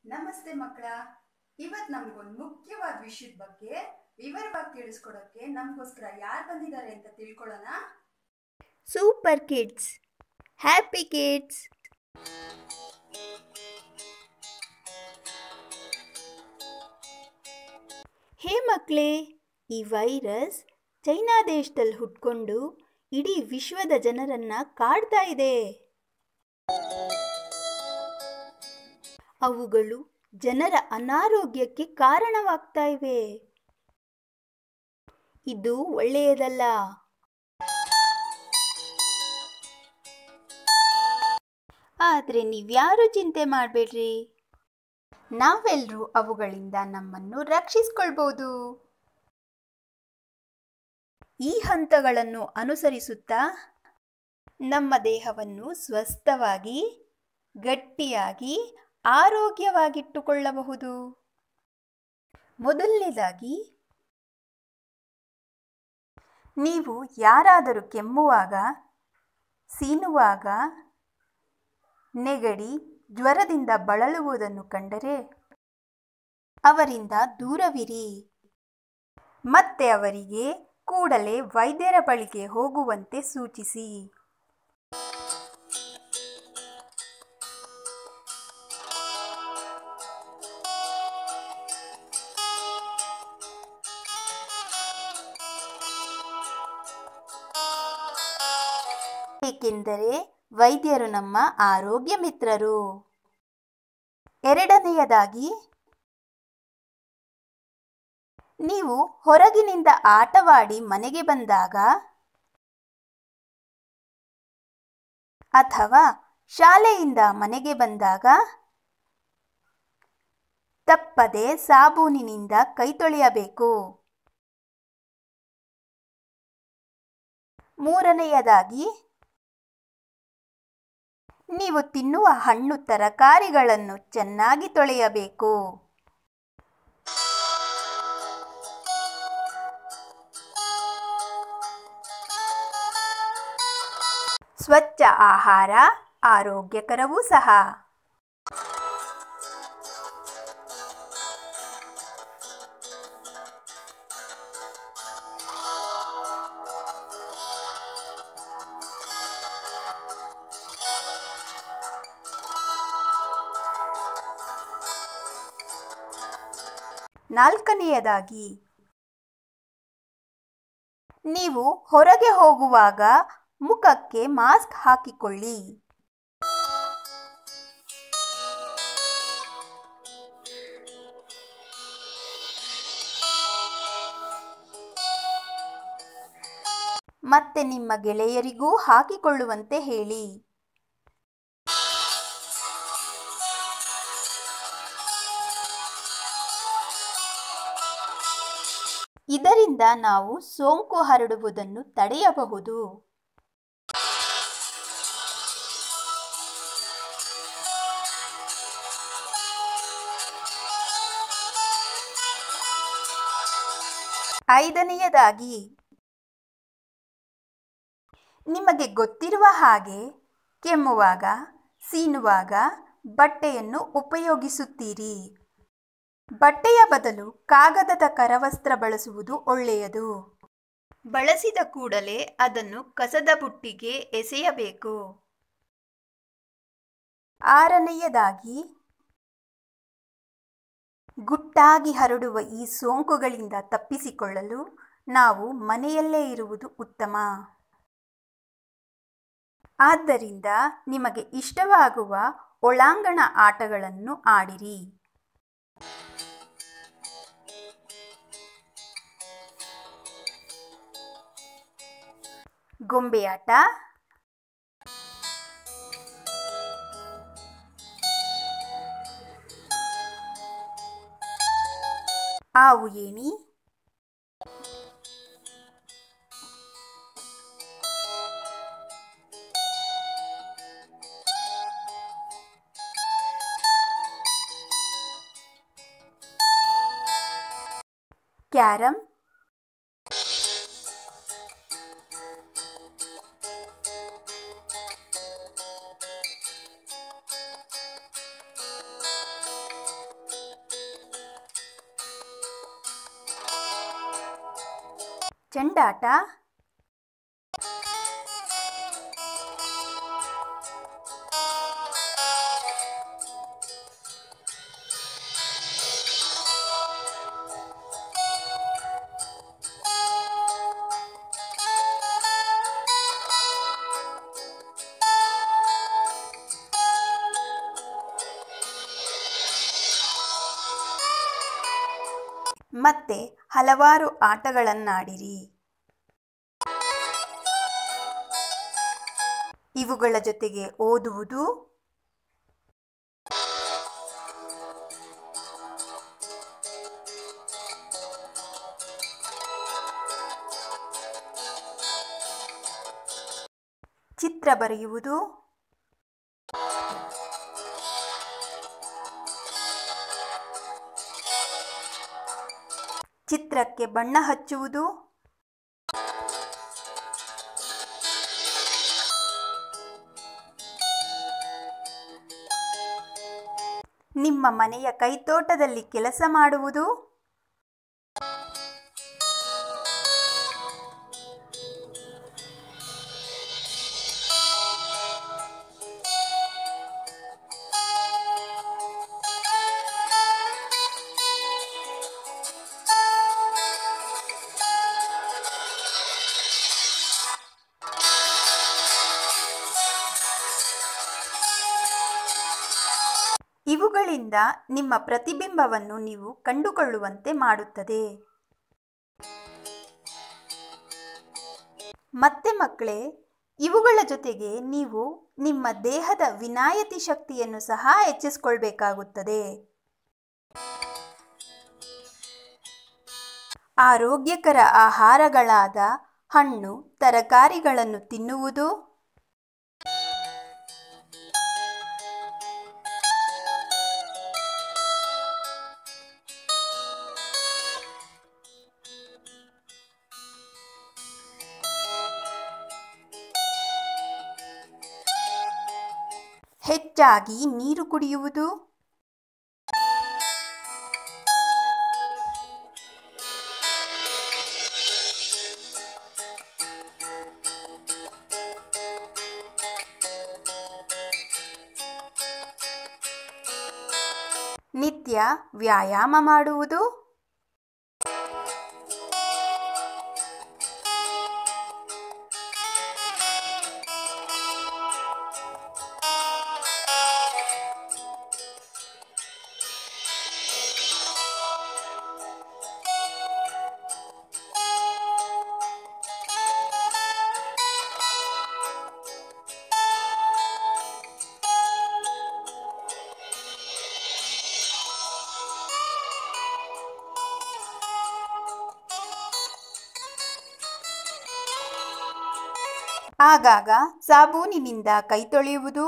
ನಮಸ್ತೆ ಮಕ್ಕಳ ಇವತ್ ನಮ್ಗೊಂದು ಮುಖ್ಯವಾದ ವಿಷಯದ ಬಗ್ಗೆ ವಿವರವಾಗಿ ತಿಳಿಸ್ಕೊಡಕ್ಕೆ ನಮಗೋಸ್ಕರ ಯಾರು ಬಂದಿದ್ದಾರೆ ಅಂತ ತಿಳ್ಕೊಳ್ಳೋಣ super kids happy kids hey ಮಕ್ಕಳೇ ಈ ವೈರಸ್ ಚೈನಾ ದೇಶದಲ್ಲಿ ಹುಟ್ಕೊಂಡು ಇಡೀ ವಿಶ್ವದ ಜನರನ್ನ ಕಾಡ್ತಾ ಇದೆ ಅವುಗಳು ಜನರ ಅನಾರೋಗ್ಯಕ್ಕೆ ಕಾರಣವಾಗ್ತಾ ಇವೆ ಇದು ಒಳ್ಳೆಯದಲ್ಲ ಆದರೆ ನೀವ್ಯಾರೂ ಚಿಂತೆ ಮಾಡಬೇಡ್ರಿ ನಾವೆಲ್ಲರೂ ಅವುಗಳಿಂದ ನಮ್ಮನ್ನು ರಕ್ಷಿಸ್ಕೊಳ್ಬೋದು ಈ ಹಂತಗಳನ್ನು ಅನುಸರಿಸುತ್ತಾ ನಮ್ಮ ದೇಹವನ್ನು ಸ್ವಸ್ಥವಾಗಿ ಗಟ್ಟಿಯಾಗಿ ಆರೋಗ್ಯವಾಗಿಟ್ಟುಕೊಳ್ಳಬಹುದು ಮೊದಲನೇದಾಗಿ ನೀವು ಯಾರಾದರೂ ಕೆಮ್ಮುವಾಗ ಸೀನುವಾಗ ನೆಗಡಿ ಜ್ವರದಿಂದ ಬಳಲುವುದನ್ನು ಕಂಡರೆ ಅವರಿಂದ ದೂರವಿರಿ ಮತ್ತೆ ಅವರಿಗೆ ಕೂಡಲೇ ವೈದ್ಯರ ಬಳಿಗೆ ಹೋಗುವಂತೆ ಸೂಚಿಸಿ ಏಕೆಂದರೆ ವೈದ್ಯರು ನಮ್ಮ ಆರೋಗ್ಯ ಮಿತ್ರರು ಎರಡನೆಯದಾಗಿ ನೀವು ಹೊರಗಿನಿಂದ ಆಟವಾಡಿ ಮನೆಗೆ ಬಂದಾಗ ಅಥವಾ ಶಾಲೆಯಿಂದ ಮನೆಗೆ ಬಂದಾಗ ತಪ್ಪದೆ ಸಾಬೂನಿನಿಂದ ಕೈ ತೊಳೆಯಬೇಕು ಮೂರನೆಯದಾಗಿ ನೀವು ತಿನ್ನುವ ಹಣ್ಣು ತರಕಾರಿಗಳನ್ನು ಚೆನ್ನಾಗಿ ತೊಳೆಯಬೇಕು ಸ್ವಚ್ಛ ಆಹಾರ ಆರೋಗ್ಯಕರವೂ ಸಹ ನಾಲ್ಕನೆಯದಾಗಿ ನೀವು ಹೊರಗೆ ಹೋಗುವಾಗ ಮುಖಕ್ಕೆ ಮಾಸ್ಕ್ ಹಾಕಿಕೊಳ್ಳಿ ಮತ್ತೆ ನಿಮ್ಮ ಗೆಳೆಯರಿಗೂ ಹಾಕಿಕೊಳ್ಳುವಂತೆ ಹೇಳಿ ಇದರಿಂದ ನಾವು ಸೋಂಕು ಹರಡುವುದನ್ನು ತಡೆಯಬಹುದು ಐದನೆಯದಾಗಿ ನಿಮಗೆ ಗೊತ್ತಿರುವ ಹಾಗೆ ಕೆಮ್ಮುವಾಗ ಸೀನುವಾಗ ಬಟ್ಟೆಯನ್ನು ಉಪಯೋಗಿಸುತ್ತೀರಿ ಬಟ್ಟೆಯ ಬದಲು ಕಾಗದದ ಕರವಸ್ತ್ರ ಬಳಸುವುದು ಒಳ್ಳೆಯದು ಬಳಸಿದ ಕೂಡಲೇ ಅದನ್ನು ಕಸದ ಬುಟ್ಟಿಗೆ ಎಸೆಯಬೇಕು ಆರನೆಯದಾಗಿ ಗುಟ್ಟಾಗಿ ಹರಡುವ ಈ ಸೋಂಕುಗಳಿಂದ ತಪ್ಪಿಸಿಕೊಳ್ಳಲು ನಾವು ಮನೆಯಲ್ಲೇ ಇರುವುದು ಉತ್ತಮ ಆದ್ದರಿಂದ ನಿಮಗೆ ಇಷ್ಟವಾಗುವ ಒಳಾಂಗಣ ಆಟಗಳನ್ನು ಆಡಿರಿ ಗೊಂಬೆಯಾಟ ಆವು ಏಣಿ ಕ್ಯಾರಂ ಚೆಂಡಾಟ ಮತ್ತೆ ಹಲವಾರು ಆಟಗಳನ್ನಾಡಿರಿ ಇವುಗಳ ಜೊತೆಗೆ ಓದುವುದು ಚಿತ್ರ ಬರೆಯುವುದು ಚಿತ್ರಕ್ಕೆ ಬಣ್ಣ ಹಚ್ಚುವುದು ನಿಮ್ಮ ಮನೆಯ ಕೈತೋಟದಲ್ಲಿ ಕೆಲಸ ಮಾಡುವುದು ಇವುಗಳಿಂದ ನಿಮ್ಮ ಪ್ರತಿಬಿಂಬವನ್ನು ನೀವು ಕಂಡುಕೊಳ್ಳುವಂತೆ ಮಾಡುತ್ತದೆ ಮತ್ತೆ ಮಕ್ಕಳೇ ಇವುಗಳ ಜೊತೆಗೆ ನೀವು ನಿಮ್ಮ ದೇಹದ ವಿನಾಯತಿ ಶಕ್ತಿಯನ್ನು ಸಹ ಹೆಚ್ಚಿಸ್ಕೊಳ್ಬೇಕಾಗುತ್ತದೆ ಆರೋಗ್ಯಕರ ಆಹಾರಗಳಾದ ಹಣ್ಣು ತರಕಾರಿಗಳನ್ನು ತಿನ್ನುವುದು ಹೆಚ್ಚಾಗಿ ನೀರು ಕುಡಿಯುವುದು ನಿತ್ಯ ವ್ಯಾಯಾಮ ಮಾಡುವುದು ಆಗಾಗ ಸಾಬೂನಿನಿಂದ ಕೈ ತೊಳೆಯುವುದು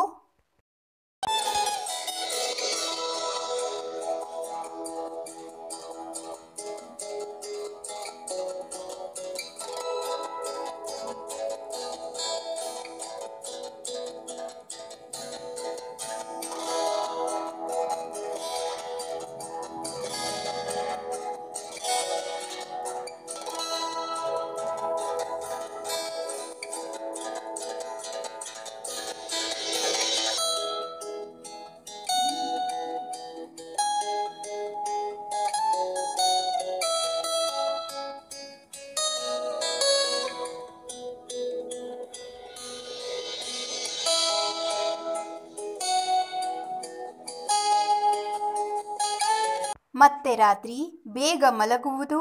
ಮತ್ತೆ ರಾತ್ರಿ ಬೇಗ ಮಲಗುವುದು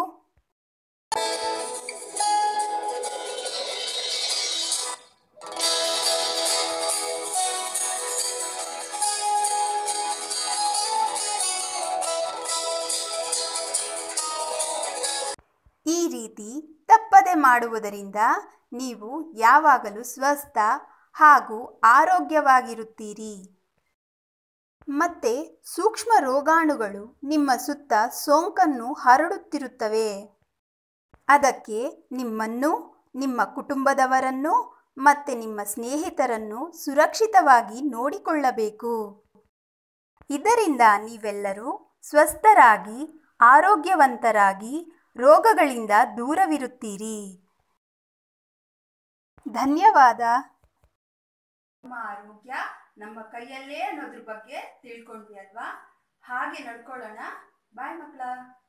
ಈ ರೀತಿ ತಪ್ಪದೆ ಮಾಡುವುದರಿಂದ ನೀವು ಯಾವಾಗಲೂ ಸ್ವಸ್ಥ ಹಾಗೂ ಆರೋಗ್ಯವಾಗಿರುತ್ತೀರಿ ಮತ್ತೆ ಸೂಕ್ಷ್ಮ ರೋಗಾಣುಗಳು ನಿಮ್ಮ ಸುತ್ತ ಸೋಂಕನ್ನು ಹರಡುತ್ತಿರುತ್ತವೆ ಅದಕ್ಕೆ ನಿಮ್ಮನ್ನು ನಿಮ್ಮ ಕುಟುಂಬದವರನ್ನು ಮತ್ತೆ ನಿಮ್ಮ ಸ್ನೇಹಿತರನ್ನು ಸುರಕ್ಷಿತವಾಗಿ ನೋಡಿಕೊಳ್ಳಬೇಕು ಇದರಿಂದ ನೀವೆಲ್ಲರೂ ಸ್ವಸ್ಥರಾಗಿ ಆರೋಗ್ಯವಂತರಾಗಿ ರೋಗಗಳಿಂದ ದೂರವಿರುತ್ತೀರಿ ಧನ್ಯವಾದ ನಮ್ಮ ಆರೋಗ್ಯ ನಮ್ಮ ಕೈಯಲ್ಲೇ ಅನ್ನೋದ್ರ ಬಗ್ಗೆ ತಿಳ್ಕೊಂಡ್ವಿ ಅಲ್ವಾ ಹಾಗೆ ನಡ್ಕೊಳ್ಳೋಣ ಬಾಯ್ ಮಕ್ಕಳ